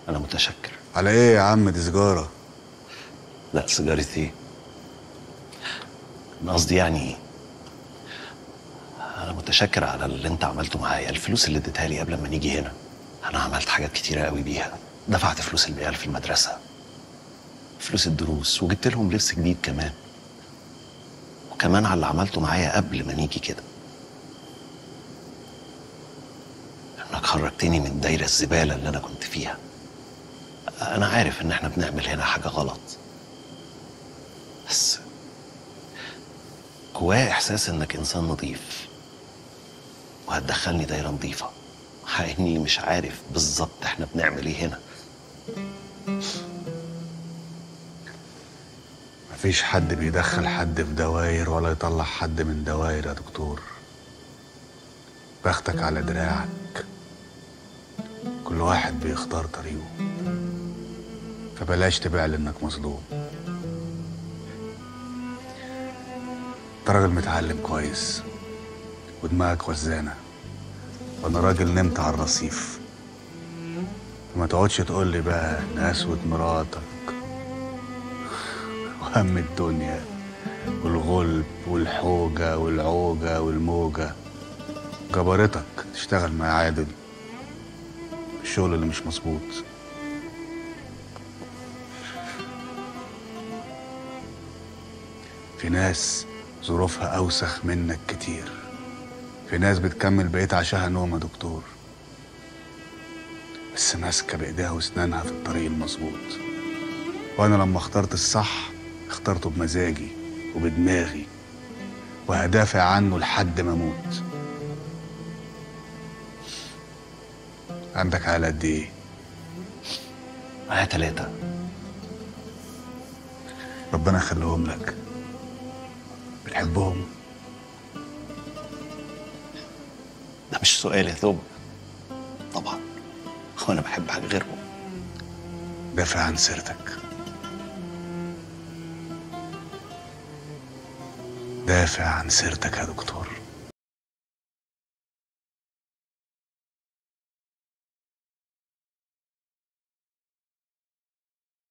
انا متشكر على ايه يا عم دي سجاره لا سيجارة ايه انا قصدي يعني انا متشكر على اللي انت عملته معايا الفلوس اللي اديتها لي قبل ما نيجي هنا انا عملت حاجات كتيره قوي بيها دفعت فلوس العيال في المدرسه فلوس الدروس وجبت لهم لبس جديد كمان وكمان على اللي عملته معايا قبل ما نيجي كده انك خرجتني من دايره الزباله اللي انا كنت فيها انا عارف ان احنا بنعمل هنا حاجه غلط بس جوايا احساس انك انسان نظيف وهتدخلني دايره نظيفه مع اني مش عارف بالظبط احنا بنعمل ايه هنا مفيش حد بيدخل حد في دواير ولا يطلع حد من دواير يا دكتور بختك على دراعك كل واحد بيختار طريقه فبلاش تبعل انك مظلوم انت راجل متعلم كويس ودماغك وزانه وانا راجل نمت على الرصيف فما تقعدش تقول لي بقى نسوة مراتك وهم الدنيا والغلب والحوجة والعوجة والموجة جبرتك تشتغل مع عادل الشغل اللي مش مظبوط في ناس ظروفها أوسخ منك كتير في ناس بتكمل بقية عشاها نوم يا دكتور بس ماسكة بإيديها وأسنانها في الطريق المظبوط وأنا لما اخترت الصح اخترته بمزاجي وبدماغي وهدافع عنه لحد ما أموت عندك على قد إيه؟ معايا تلاتة ربنا يخليهم لك بتحبهم ده مش سؤال يا ثوب طبعا هو انا بحب حاجه غيرهم دافع عن سيرتك دافع عن سيرتك يا دكتور